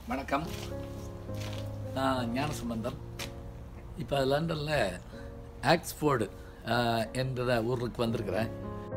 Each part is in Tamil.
வணக்கம் நான் ஞானசம்பந்தம் இப்போ லண்டனில் ஆக்ஸ்ஃபோர்டு ஆஹ், என்ற ஊருக்கு வந்திருக்கிறேன்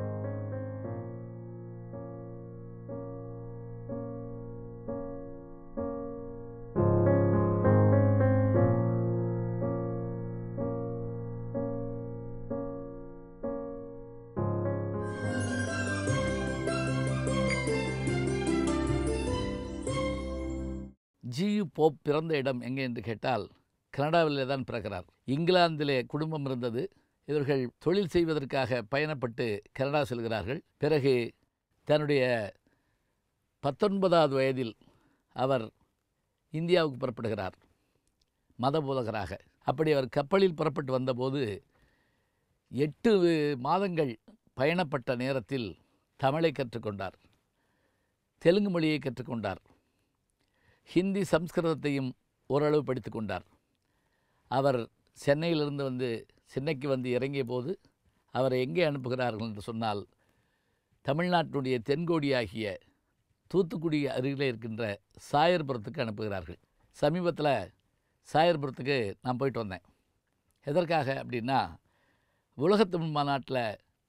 ஜியு போப் பிறந்த இடம் எங்கே என்று கேட்டால் கனடாவிலே தான் பிறக்கிறார் இங்கிலாந்திலே குடும்பம் இருந்தது இவர்கள் தொழில் செய்வதற்காக பயணப்பட்டு கனடா செல்கிறார்கள் பிறகு தன்னுடைய பத்தொன்பதாவது வயதில் அவர் இந்தியாவுக்கு புறப்படுகிறார் மதபோதகராக அப்படி அவர் கப்பலில் புறப்பட்டு வந்தபோது எட்டு மாதங்கள் பயணப்பட்ட நேரத்தில் தமிழை கற்றுக்கொண்டார் தெலுங்கு மொழியை கற்றுக்கொண்டார் ஹிந்தி சம்ஸ்கிருதத்தையும் ஓரளவு படித்து கொண்டார் அவர் சென்னையிலிருந்து வந்து சென்னைக்கு வந்து இறங்கிய போது அவரை எங்கே அனுப்புகிறார்கள் என்று சொன்னால் தமிழ்நாட்டினுடைய தென்கோடியாகிய தூத்துக்குடி அருகிலே இருக்கின்ற சாயர்புரத்துக்கு அனுப்புகிறார்கள் சமீபத்தில் சாயர்புரத்துக்கு நான் போயிட்டு வந்தேன் எதற்காக அப்படின்னா உலகத்தமிழ் மாநாட்டில்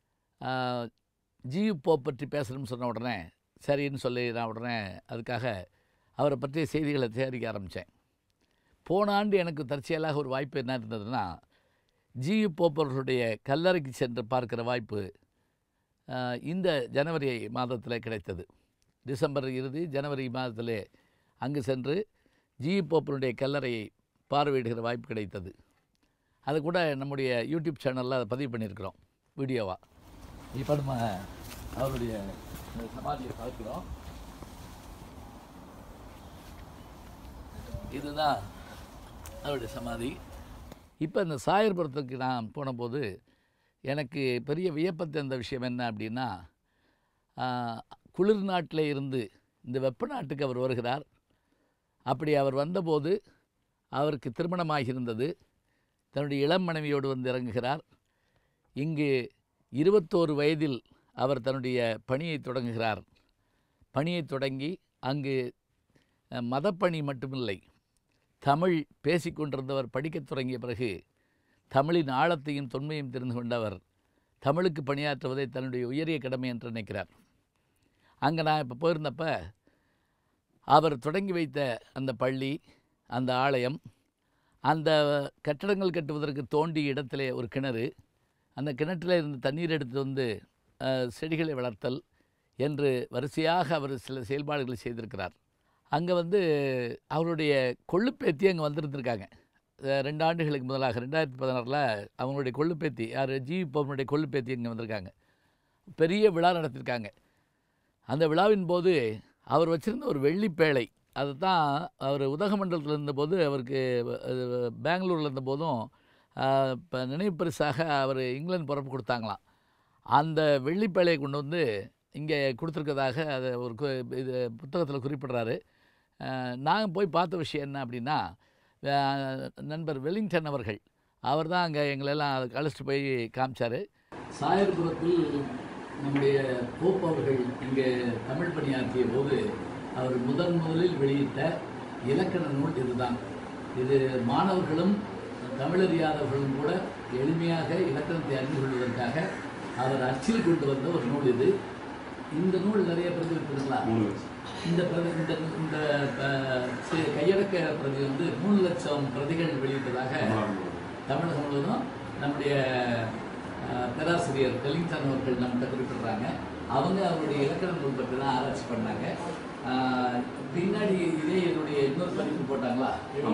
ஜியு போப் பற்றி பேசணும்னு சொன்ன உடனே சரின்னு சொல்லி நான் உடனே அதுக்காக அவரை பற்றிய செய்திகளை சேகரிக்க ஆரம்பித்தேன் போன ஆண்டு எனக்கு தற்செயலாக ஒரு வாய்ப்பு என்ன இருந்ததுன்னா ஜியு போப் அவர்களுடைய கல்லறைக்கு சென்று பார்க்கிற வாய்ப்பு ஆஹ், இந்த ஜனவரி மாதத்தில் கிடைத்தது டிசம்பர் இறுதி ஜனவரி மாதத்திலே அங்கு சென்று ஜியு போப்பனுடைய கல்லறையை பார்வையிடுகிற வாய்ப்பு கிடைத்தது அது கூட நம்முடைய யூடியூப் சேனலில் அதை பதிவு பண்ணியிருக்கிறோம் வீடியோவாக இப்போ நம்ம அவருடைய இந்த சமாதியை பார்க்கிறோம் இதுதான் அவருடைய சமாதி இப்போ இந்த சாயர்புரத்துக்கு நான் போனபோது எனக்கு பெரிய வியப்பை தந்த விஷயம் என்ன அப்படின்னா ஆஹ், குளிர் நாட்டில் இருந்து இந்த வெப்ப நாட்டுக்கு அவர் வருகிறார் அப்படி அவர் வந்தபோது அவருக்கு திருமணமாகியிருந்தது தன்னுடைய இளம் மனைவியோடு வந்து இறங்குகிறார் இங்கு இருபத்தோரு வயதில் அவர் தன்னுடைய பணியை தொடங்குகிறார் பணியை தொடங்கி அங்கு அஹ், மதப்பணி மட்டுமில்லை தமிழ் பேசிக்கொண்டிருந்தவர் படிக்கத் தொடங்கிய பிறகு தமிழின் ஆழத்தையும் தொன்மையும் தெரிந்து கொண்டவர் தமிழுக்கு பணியாற்றுவதை தன்னுடைய உயரிய கடமை என்று நினைக்கிறார் அங்கே நான் இப்போ போயிருந்தப்ப அவர் தொடங்கி வைத்த அந்த பள்ளி அந்த ஆலயம் அந்த கட்டடங்கள் கட்டுவதற்கு தோண்டிய இடத்திலே ஒரு கிணறு அந்த கிணற்றில் இருந்து தண்ணீர் எடுத்து வந்து அஹ், செடிகளை வளர்த்தல் என்று வரிசையாக அவர் சில செயல்பாடுகளை செய்திருக்கிறார் அங்கே வந்து அவருடைய கொள்ளுப்பேத்தி அங்கே வந்திருந்திருக்காங்க அஹ், ரெண்டு ஆண்டுகளுக்கு முதலாக ரெண்டாயிரத்தி பதினாறில் அவங்களுடைய கொள்ளுப்பேத்தி யார் ஜி பவனுடைய கொள்ளுப்பேத்தி இங்கே வந்திருக்காங்க பெரிய விழா நடத்தியிருக்காங்க அந்த விழாவின் போது அவர் வச்சிருந்த ஒரு வெள்ளிப்பேழை அதை தான் அவர் உதகமண்டலத்தில் இருந்தபோது அவருக்கு அஹ், பெங்களூரில் இருந்தபோதும் இப்போ நினைவு பரிசாக அவர் இங்கிலாந்து பிறப்பு கொடுத்தாங்களாம் அந்த வெள்ளிப்பேழையை கொண்டு வந்து இங்கே கொடுத்துருக்கதாக அதை ஒரு கு- இது புத்தகத்தில் குறிப்பிடுறாரு நாங்கள் போய் பார்த்த விஷயம் என்ன அப்படின்னா அஹ், நண்பர் வெலிங்டன் அவர்கள் அவர் தான் அங்கே எங்களெல்லாம் அதுக்கு அழைச்சிட்டு போய் காமிச்சார் சாயர்புரத்தில் நம்முடைய போப் அவர்கள் இங்கே தமிழ் பணியாற்றிய போது அவர் முதன் முதலில் வெளியிட்ட இலக்கண நூல் இதுதான் இது மாணவர்களும் தமிழறியாதவர்களும் கூட எளிமையாக இலக்கணத்தை அறிந்து கொள்வதற்காக அவர் அச்சில் கொண்டு வந்த ஒரு நூல் இது இந்த நூல் நிறைய பிரதி இருக்குங்களா இந்த பிரதி இந்த இந்த அஹ், சி- கையடக்க பிரதி வந்து மூணு லட்சம் பிரதிகள் வெளியிட்டதாக தமிழகம் முழுவதும் நம்முடைய அஹ், பேராசிரியர் வெலிங்டன் அவர்கள் நம்மகிட்ட குறிப்பிடுறாங்க அவங்க அவருடைய இலக்கண நூல் பற்றி தான் ஆராய்ச்சி பண்ணாங்க அஹ், பின்னாடி இதே என்னுடைய இன்னொரு பதிப்பு போட்டாங்களா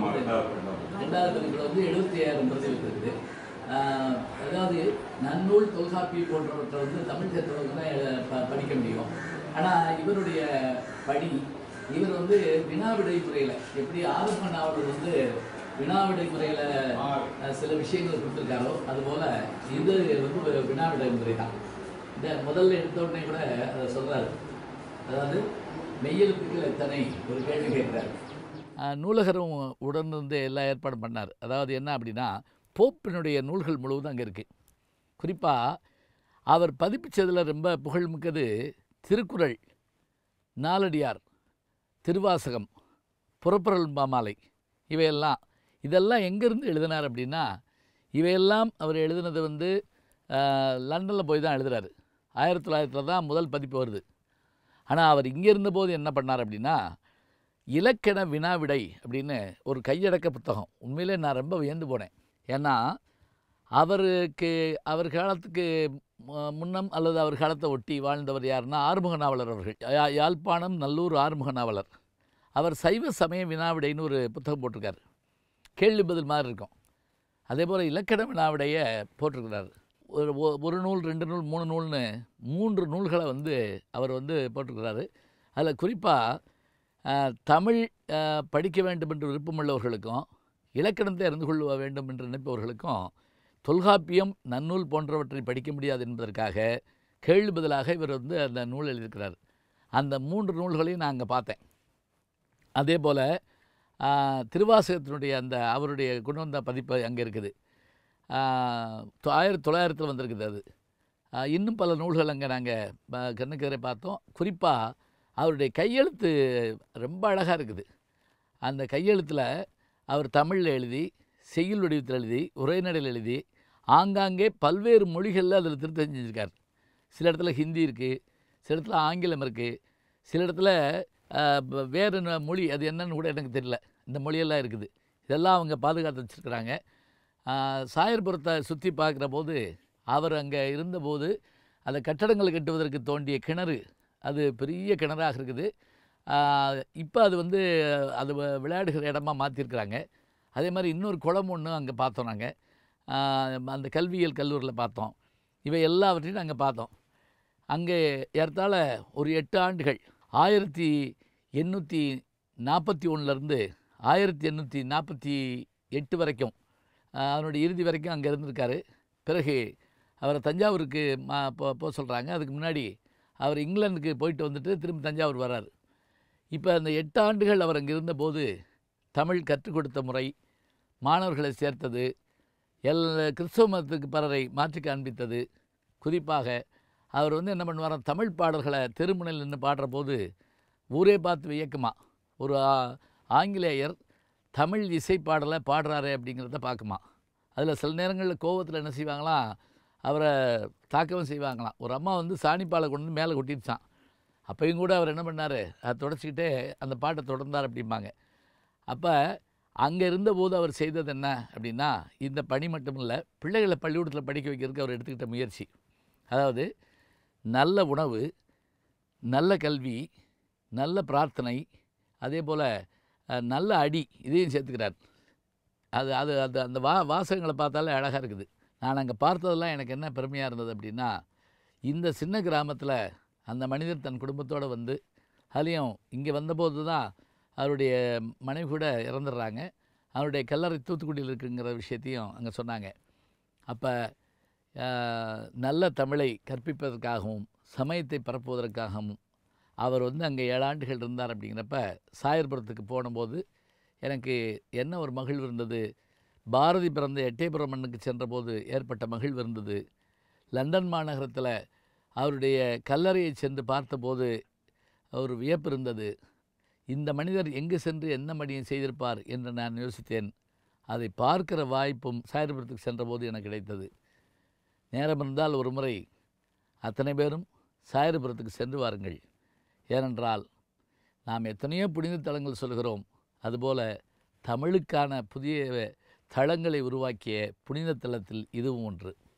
ரெண்டாவது பதிப்பில் வந்து எழுபத்தி ஐயாயிரம் பிரதிகள் இருக்குது ஆஹ் அதாவது நன்னூல் தொல்காப்பி போன்றவற்றை வந்து தமிழ் கற்றவங்க தான் எழு- ப- படிக்க முடியும் ஆனால் இவருடைய பணி இவர் வந்து வினாவிடை முறையில் எப்படி ஆரம்ப நாவலர் வந்து வினாவிடை முறையில் சில விஷயங்கள் கொடுத்துருக்காரோ அதுபோல் இது வந்து ஒரு வினாவிடை முறை தான் இந்த முதல்ல எடுத்த உடனே கூட அதை சொல்கிறாரு அதாவது மெய்யெழுத்துக்கள் எத்தனை ஒரு கேள்வி கேட்குறாரு நூலகரும் உடனிருந்து எல்லா ஏற்பாடும் பண்ணார் அதாவது என்ன அப்படின்னா போப்பினுடைய நூல்கள் முழுவதும் அங்கே இருக்குது குறிப்பாக அவர் பதிப்பிச்சதில் ரொம்ப புகழ்மிக்கது திருக்குறள் நாலடியார் திருவாசகம் புறப்புறல் மாலை இவையெல்லாம் இதெல்லாம் எங்கேருந்து எழுதினார் அப்படின்னா இவையெல்லாம் அவர் எழுதினது வந்து லண்டனில் போய் தான் எழுதுறாரு ஆயிரத்தி தொள்ளாயிரத்தில் தான் முதல் பதிப்பு வருது ஆனால் அவர் இங்கே இருந்தபோது என்ன பண்ணார் அப்படின்னா இலக்கண வினாவிடை அப்படின்னு ஒரு கையடக்க புத்தகம் உண்மையிலே நான் ரொம்ப வியந்து போனேன் ஏன்னா அவருக்கு அவர் காலத்துக்கு மு- முன்னம் அல்லது அவர் காலத்தை ஒட்டி வாழ்ந்தவர் யாருன்னா ஆறுமுக நாவலர் அவர்கள் யா- யாழ்ப்பாணம் நல்லூர் ஆறுமுக நாவலர் அவர் சைவ சமய வினாவிடைன்னு ஒரு புத்தகம் போட்டிருக்காரு கேள்வி பதில் மாதிரி இருக்கும் அதே போல் இலக்கண வினாவிடையை போட்டிருக்கிறார் ஒரு ஒ- ஒரு நூல் ரெண்டு நூல் மூணு நூல்னு மூன்று நூல்களை வந்து அவர் வந்து போட்டிருக்கிறாரு அதில் குறிப்பாக தமிழ் அஹ், படிக்க வேண்டும் என்று விருப்பமுள்ளவர்களுக்கும் இலக்கணத்தை அறிந்து கொள்ள வேண்டும் என்று நினைப்பவர்களுக்கும் தொல்காப்பியம் நன்னூல் போன்றவற்றை படிக்க முடியாது என்பதற்காக கேள்வி பதிலாக இவர் வந்து அந்த நூல் எழுதியிருக்கிறார் அந்த மூன்று நூல்களையும் நான் அங்கே பார்த்தேன் அதே போல் திருவாசகத்தினுடைய அந்த அவருடைய கொண்டு வந்த பதிப்பு அங்கே இருக்குது ஆஹ் தொ- ஆயிரத்தி தொள்ளாயிரத்தில் வந்திருக்குது அது ஆஹ் இன்னும் பல நூல்கள் அங்கே நாங்கள் கண்ணுக்கெதிரே பார்த்தோம் குறிப்பாக அவருடைய கையெழுத்து ரொம்ப அழகாக இருக்குது அந்த கையெழுத்தில் அவர் தமிழில் எழுதி செய்யுள் வடிவத்தில் எழுதி உரைநடையில் எழுதி ஆங்காங்கே பல்வேறு மொழிகளில் அதில் திருத்தம் செஞ்சுருக்கார் சில இடத்துல ஹிந்தி இருக்குது சில இடத்துல ஆங்கிலம் இருக்குது சில இடத்துல ஆஹ், ப- வேறு ந- மொழி அது என்னன்னு கூட எனக்கு தெரியல இந்த மொழியெல்லாம் இருக்குது இதெல்லாம் அவங்க பாதுகாத்து வச்சுருக்குறாங்க சாயர்புரத்தை சுற்றி பார்க்குற போது அவர் அங்கே இருந்தபோது அந்த கட்டடங்கள் கட்டுவதற்கு தோண்டிய கிணறு அது பெரிய கிணறாக இருக்குது இப்போ அது வந்து அது வ- விளையாடுகிற இடமா மாற்றிருக்கிறாங்க அதே மாதிரி இன்னொரு குளம் ஒன்று அங்கே பார்த்தோம் நாங்கள் அந்த கல்வியியல் கல்லூரியில் பார்த்தோம் இவை எல்லாவற்றையும் நாங்கள் பார்த்தோம் அங்கே ஏறத்தாழ ஒரு எட்டு ஆண்டுகள் ஆயிரத்தி எண்ணூற்றி நாற்பத்தி ஒன்றுலேருந்து ஆயிரத்தி எண்ணூற்றி நாற்பத்தி எட்டு வரைக்கும் ஆஹ் அதனுடைய இறுதி வரைக்கும் அங்கே இருந்திருக்காரு பிறகு அவரை தஞ்சாவூருக்கு மா போ போக சொல்கிறாங்க அதுக்கு முன்னாடி அவர் இங்கிலாந்துக்கு போயிட்டு வந்துட்டு திரும்பி தஞ்சாவூர் வராரு இப்போ அந்த எட்டு ஆண்டுகள் அவர் அங்கே இருந்தபோது தமிழ் கற்றுக் கொடுத்த முறை மாணவர்களை சேர்த்தது எல் கிறிஸ்தவ மதத்துக்கு பலரை மாற்றி காண்பித்தது குறிப்பாக அவர் வந்து என்ன பண்ணுவாராம் தமிழ் பாடல்களை தெருமுனையில் நின்று பாடுற போது ஊரே பார்த்து வியக்குமா ஒரு ஆ- ஆங்கிலேயர் தமிழ் இசை பாடலை பாடுறாரு அப்படிங்கிறத பார்க்குமா அதில் சில நேரங்களில் கோவத்தில் என்ன செய்வாங்களாம் அவரை தாக்கவும் செய்வாங்களாம் ஒரு அம்மா வந்து சாணிப்பாலை கொண்டு வந்து மேலே கொட்டிடுச்சான் அப்பையும் கூட அவர் என்ன பண்ணார் அதை தொடச்சிக்கிட்டே அந்த பாட்டை தொடர்ந்தார் அப்படிம்பாங்க அப்போ அங்கே இருந்தபோது அவர் செய்தது என்ன அப்படின்னா இந்த பணி மட்டும் இல்லை பிள்ளைகளை பள்ளிக்கூடத்தில் படிக்க வைக்கிறதுக்கு அவர் எடுத்துக்கிட்ட முயற்சி அதாவது நல்ல உணவு நல்ல கல்வி நல்ல பிரார்த்தனை அதே போல் நல்ல அடி இதையும் சேர்த்துக்கிறார் அது அது அது அந்த வா வாசகங்களை பார்த்தாலே அழகாக இருக்குது நான் அங்கே பார்த்ததெல்லாம் எனக்கு என்ன பெருமையாக இருந்தது அப்படின்னா இந்த சின்ன கிராமத்தில் அந்த மனிதர் தன் குடும்பத்தோடு வந்து அதுலேயும் இங்கே வந்தபோது தான் அவருடைய மனைவி கூட இறந்துடுறாங்க அவருடைய கல்லறை தூத்துக்குடியில் இருக்குங்கிற விஷயத்தையும் அங்கே சொன்னாங்க அப்போ நல்ல தமிழை கற்பிப்பதற்காகவும் சமயத்தை பரப்புவதற்காகவும் அவர் வந்து அங்கே ஏழு ஆண்டுகள் இருந்தார் அப்படிங்கிறப்ப சாயர்புரத்துக்கு போனபோது எனக்கு என்ன ஒரு மகிழ்வு இருந்தது பாரதி பிறந்த எட்டயபுரம் மண்ணுக்கு சென்றபோது ஏற்பட்ட மகிழ்வு இருந்தது லண்டன் மாநகரத்தில் அவருடைய கல்லறையை சென்று பார்த்தபோது ஒரு வியப்பு இருந்தது இந்த மனிதர் எங்கு சென்று என்ன மடியும் செய்திருப்பார் என்று நான் யோசித்தேன் அதை பார்க்கிற வாய்ப்பும் சாயர்புரத்துக்கு சென்றபோது எனக்கு கிடைத்தது நேரம் இருந்தால் ஒரு முறை அத்தனை பேரும் சாயர்புரத்துக்கு சென்று வாருங்கள் ஏனென்றால் நாம் எத்தனையோ புனித தலங்கள் சொல்கிறோம் அதுபோல தமிழுக்கான புதிய தளங்களை உருவாக்கிய புனித தலத்தில் இதுவும் ஒன்று